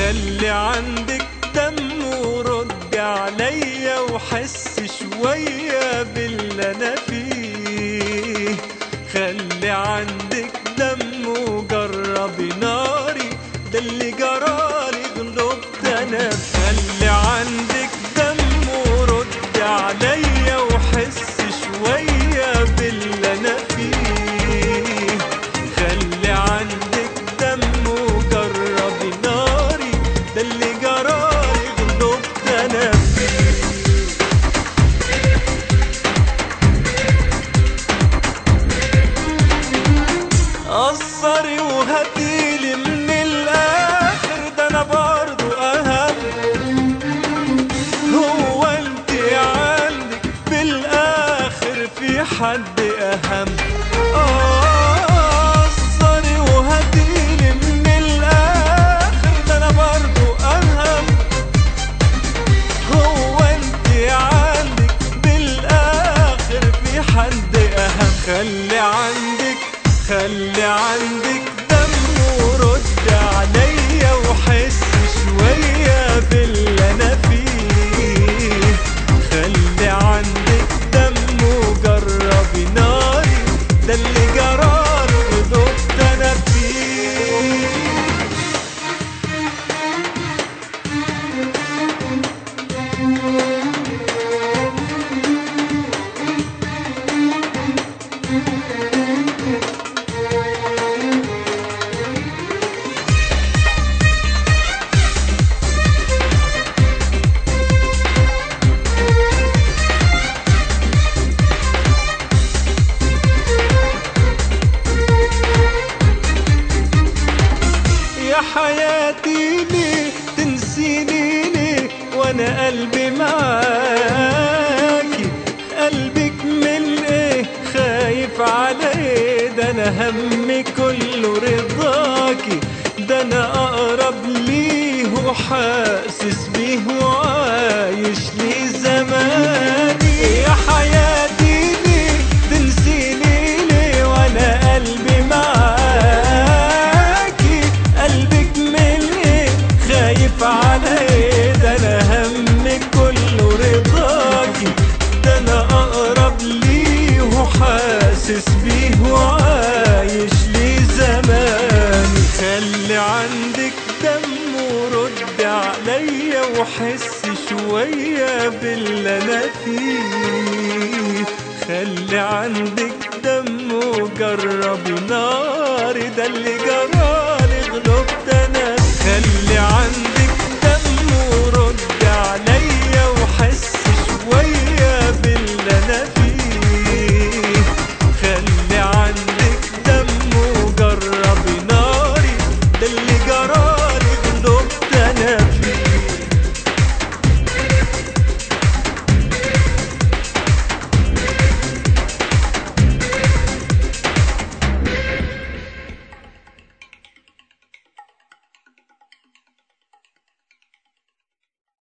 خلي عندك دم ورد عليا وحس شوية باللي أنا فيه خلي عندك دم وجربي ناري ده اللي جرالي غلبت أنا خلي عندك دم ورد عليا وحس شوية باللي أنا فيه خلي عندك دم وجربي ناري ده اللي جرالي غلبت أنا فيه قصري وهاتيلي من الاخر ده انا برضو اهم هو انت عندك بالاخر في حد اهم قصري وهاتيلي من الاخر ده انا برضو اهم هو انت عندك بالاخر في حد اهم خلي عندك خلي عندك دم ورد عليا وحس شوية باللي انا فيه خلي عندك دم وجربي ناري ده اللي جرالي غلبت انا فيه يا حياتي ليه تنسيني ليه وانا قلبي معاكي قلبك من ايه خايف على ايه ده انا همي كله رضاكي ده انا اقرب ليه وحاسس بيه وعايش ليه زماني يا حياتي ليه تنسيني ليه وانا قلبي معاكي قلبك من ايه خايف على ايه ده انا همي كله رضاكي ده انا اقرب ليه وحاسس بيه وعايش ليه زماني خلي عندك دم ورد عليا وحس شوية باللي انا فيه خلي عندك دم وجربي ناري ده اللي جرالي